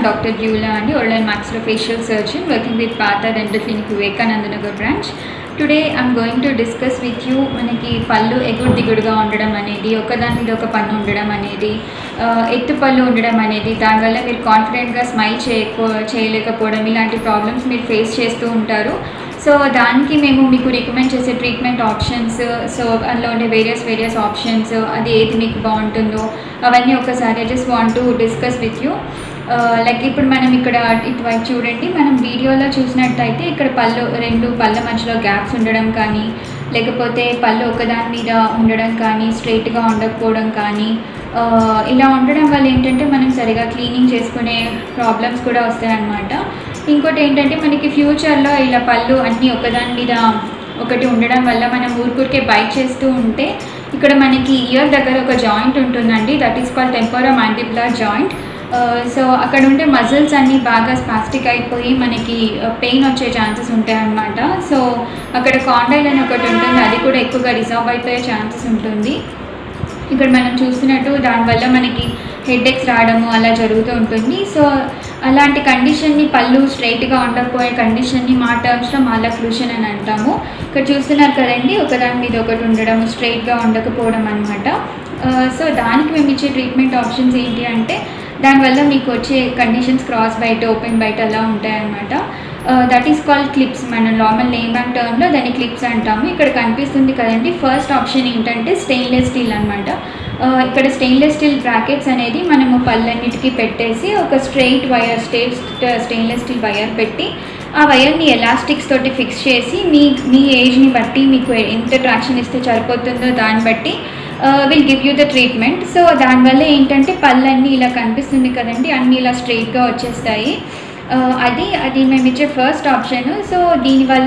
doctor Beulah అండి oral and maxillofacial surgeon working with Partha dental clinic Vivekananda Nagar branch today I'm going to discuss with you మనకి పళ్ళు ఎగుడు దిగుడుగా ఉండడం అనేది ఒకదాని మీద ఒక పన్ను ఉండడం అనేది ఆ, ఎత్తు పళ్ళు ఉండడం అనేది దానివల్ల మీరు కాన్ఫిడెంట్గా స్మైల్ చేయకపో చేయలేకపోవడం ఇలాంటి ప్రాబ్లమ్స్ మీరు ఫేస్ చేస్తూ ఉంటారు సో దానికి మేము మీకు రికమెండ్ చేసే ట్రీట్మెంట్ ఆప్షన్స్ సో అందులో ఉండే వేరియస్ వేరియస్ ఆప్షన్స్ అది ఏది మీకు బాగుంటుందో అవన్నీ ఒకసారి I just want to discuss with you like ఇప్పుడు మనం ఇక్కడ ఇటువైపు చూడండి మనం వీడియోలో చూసినట్టయితే ఇక్కడ పళ్ళు రెండు పళ్ళ మధ్యలో గ్యాప్స్ ఉండడం కానీ లేకపోతే పళ్ళు ఒకదాని మీద ఉండడం కానీ స్ట్రైట్గా ఉండకపోవడం కానీ ఆ, ఇలా ఉండడం వల్ల ఏంటంటే మనం సరిగా క్లీనింగ్ చేసుకునే ప్రాబ్లమ్స్ కూడా వస్తాయన్నమాట ఇంకోటి ఏంటంటే మనకి ఫ్యూచర్లో ఇలా పళ్ళు అన్నీ ఒకదాని మీద ఒకటి ఉండడం వల్ల మనం ఊరికూరికే బైట్ చేస్తూ ఉంటే ఇక్కడ మనకి ఇయర్ దగ్గర ఒక జాయింట్ ఉంటుందండి that is called temporo mandibular joint so అక్కడ ఉండే మజిల్స్ అన్నీ బాగా స్పాస్టిక్ అయిపోయి మనకి పెయిన్ వచ్చే ఛాన్సెస్ ఉంటాయి అన్నమాట సో అక్కడ కాండైల్ అని ఒకటి ఉంటుంది అది కూడా ఎక్కువగా రిజాల్వ్ అయిపోయే ఛాన్సెస్ ఉంటుంది ఇక్కడ మనం చూస్తున్నట్టు దానివల్ల మనకి హెడ్ఏక్స్ రావడము అలా జరుగుతూ ఉంటుంది సో అలాంటి కండిషన్ని పళ్ళు స్ట్రైట్గా ఉండకపోయే కండిషన్ని మా టర్మ్స్లో మాలక్లూషన్ అని అంటాము ఇక్కడ చూస్తున్నారు కదండి ఒకదాని మీద ఒకటి ఉండడం స్ట్రైట్గా ఉండకపోవడం అనమాట సో దానికి మేము ఇచ్చే ట్రీట్మెంట్ ఆప్షన్స్ ఏంటి అంటే దానివల్ల మీకు వచ్చే కండిషన్స్ క్రాస్ బయట ఓపెన్ బయట అలా ఉంటాయన్నమాట దట్ ఈస్ కాల్డ్ క్లిప్స్ మన నార్మల్ నేమ్ అండ్ టర్మ్లో దాన్ని క్లిప్స్ అంటాము ఇక్కడ కనిపిస్తుంది కదండి ఫస్ట్ ఆప్షన్ ఏంటంటే స్టెయిన్లెస్ స్టీల్ అనమాట ఇక్కడ స్టెయిన్లెస్ స్టీల్ బ్రాకెట్స్ అనేది మనము పళ్ళన్నిటికీ పెట్టేసి ఒక straight wire state stainless steel wire పెట్టి ఆ వైర్ని ఎలాస్టిక్స్ తోటి ఫిక్స్ చేసి మీ మీ ఏజ్ని బట్టి మీకు ఎంత ట్రాక్షన్ ఇస్తే సరిపోతుందో దాన్ని బట్టి will give you the treatment so దానివల్ల ఏంటంటే పళ్ళన్నీ ఇలా కనిపిస్తుంది కదండి అన్నీ ఇలా స్ట్రైట్గా వచ్చేస్తాయి ఆ, అది అది మేము ఇచ్చే ఫస్ట్ ఆప్షన్ సో దీనివల్ల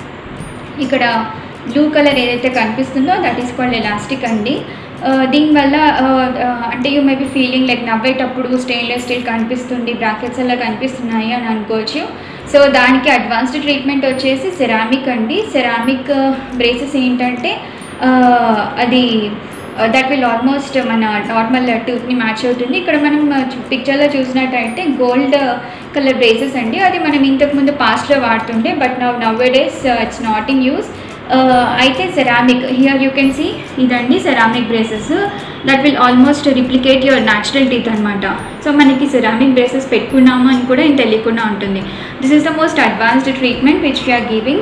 ఇక్కడ బ్లూ కలర్ ఏదైతే కనిపిస్తుందో దట్ ఈస్ కాల్డ్ ఎలాస్టిక్ అండి ఆ, దీనివల్ల ఆ, ఆ, అంటే you may be feeling like నవ్వేటప్పుడు స్టెయిన్లెస్ స్టీల్ కనిపిస్తుంది బ్రాకెట్స్ అలా కనిపిస్తున్నాయి అని అనుకోవచ్చు సో దానికి అడ్వాన్స్డ్ ట్రీట్మెంట్ వచ్చేసి సెరామిక్ అండి సెరామిక్ బ్రేసెస్ ఏంటంటే ఆ, అది దట్ విల్ ఆల్మోస్ట్ మన నార్మల్ టూత్ని మ్యాచ్ అవుతుంది ఇక్కడ మనం పిక్చర్లో చూసినట్టయితే గోల్డ్ కలర్ బ్రేసెస్ అండి అది మనం ఇంతకుముందు పాస్ట్లో వాడుతుండే but now now days it's not in use అయితే ceramic here you can see ఇదండి ceramic braces that will almost replicate your natural teeth అనమాట సో మనకి సెరామిక్ బ్రేసెస్ పెట్టుకున్నాము అని కూడా ఏం తెలియకుండా ఉంటుంది this is the most advanced treatment which we're giving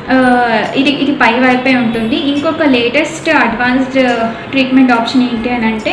ఇది ఇది పై వైపే ఉంటుంది ఇంకొక లేటెస్ట్ అడ్వాన్స్డ్ ట్రీట్మెంట్ ఆప్షన్ ఏంటి అని అంటే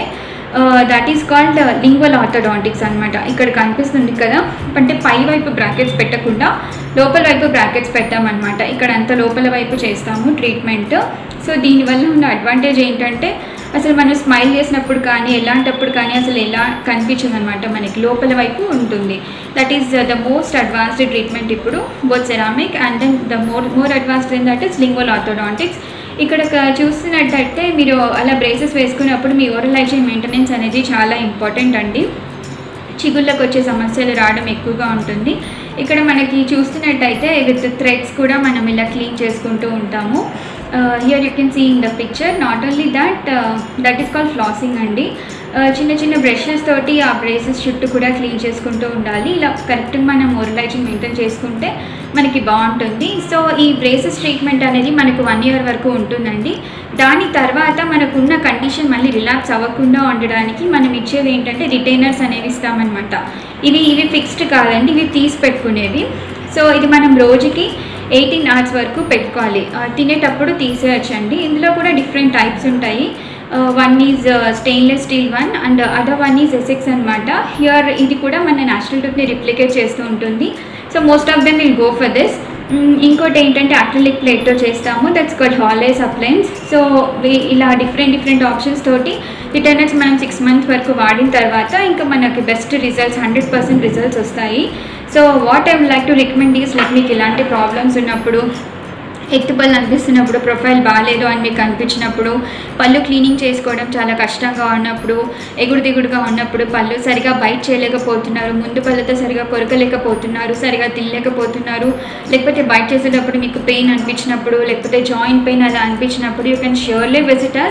that is called lingual orthodontics అనమాట ఇక్కడ కనిపిస్తుంది కదా అంటే పై వైపు బ్రాకెట్స్ పెట్టకుండా లోపల వైపు బ్రాకెట్స్ పెట్టామన్నమాట ఇక్కడ అంత లోపల వైపు చేస్తాము ట్రీట్మెంట్ సో దీనివల్ల ఉన్న అడ్వాంటేజ్ ఏంటంటే అసలు మనం స్మైల్ చేసినప్పుడు కానీ ఎలాంటప్పుడు కానీ అసలు ఎలా కనిపించదు అనమాట మనకి లోపల వైపు ఉంటుంది that is the most advanced treatment ఇప్పుడు both ceramic and then the more more advanced in that is lingual orthodontics ఇక్కడ క- చూస్తున్నట్టయితే మీరు అలా బ్రేసెస్ వేసుకున్నప్పుడు మీ ఓరల్ హైజీన్ మెయింటెనెన్స్ అనేది చాలా ఇంపార్టెంట్ అండి చిగుళ్ళకు వచ్చే సమస్యలు రావడం ఎక్కువగా ఉంటుంది ఇక్కడ మనకి చూస్తున్నట్టయితే విత్ థ్రెడ్స్ కూడా మనం ఇలా క్లీన్ చేసుకుంటూ ఉంటాము here you can see in the picture not only that that is called flossing అండి Uh, చిన్న చిన్న బ్రషెస్ తోటి ఆ బ్రేసెస్ చుట్టూ కూడా క్లీన్ చేసుకుంటూ ఉండాలి ఇలా కరెక్ట్గా మనం ఓరలైజింగ్ మెయింటైన్ చేసుకుంటే మనకి బాగుంటుంది సో ఈ బ్రేసెస్ ట్రీట్మెంట్ అనేది మనకు వన్ ఇయర్ వరకు ఉంటుందండి దాని తర్వాత మనకున్న కండిషన్ మళ్ళీ రిలాక్స్ అవ్వకుండా ఉండడానికి మనం ఇచ్చేవి ఏంటంటే రిటైనర్స్ అనేవి ఇస్తామన్నమాట ఇవి ఇవి ఫిక్స్డ్ కాదండి ఇవి తీసి పెట్టుకునేవి సో ఇది మనం రోజుకి ఎయిటీన్ అవర్స్ వరకు పెట్టుకోవాలి ఆ, తినేటప్పుడు తీసేయచ్చండి ఇందులో కూడా డిఫరెంట్ టైప్స్ ఉంటాయి one is stainless steel one and other one is Essix అనమాట హియర్ ఇది కూడా మన నేషనల్ టూత్ని రిప్లికేట్ చేస్తూ ఉంటుంది so most of them will go for this ఇంకోటి ఏంటంటే అక్రిలిక్ ప్లేట్తో చేస్తాము that's called Hawley's appliance so ఇలా డిఫరెంట్ డిఫరెంట్ ఆప్షన్స్ తోటి రిటర్నర్స్ మనం సిక్స్ మంత్స్ వరకు వాడిన తర్వాత ఇంకా మనకి best results hundred percent results వస్తాయి so what I like to recommend is like మీకు ఇలాంటి ప్రాబ్లమ్స్ ఉన్నప్పుడు ఎత్తుపళ్ళు అనిపిస్తున్నప్పుడు ప్రొఫైల్ బాగాలేదు అని మీకు అనిపించినప్పుడు పళ్ళు క్లీనింగ్ చేసుకోవడం చాలా కష్టంగా ఉన్నప్పుడు ఎగుడు దిగుడుగా ఉన్నప్పుడు పళ్ళు సరిగా బైట్ చేయలేకపోతున్నారు ముందు పళ్ళతో సరిగా కొరకలేకపోతున్నారు సరిగా తినలేకపోతున్నారు లేకపోతే బైట్ చేసేటప్పుడు మీకు పెయిన్ అనిపించినప్పుడు లేకపోతే జాయింట్ పెయిన్ అలా అనిపించినప్పుడు you can surely visitors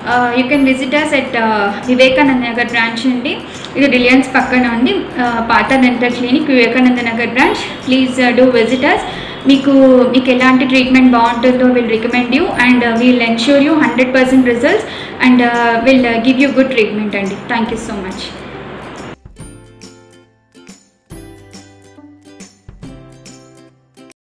you can visit us at Vivekananda Nagar branch అండి ఇది రిలయన్స్ పక్కన ఉంది uh, Partha dental clinic Vivekananda Nagar branch please do visit us మీకు మీకు ఎలాంటి ట్రీట్మెంట్ బాగుంటుందో will recommend you and will ensure you hundred percent results and will give you good treatment అండి thank you so much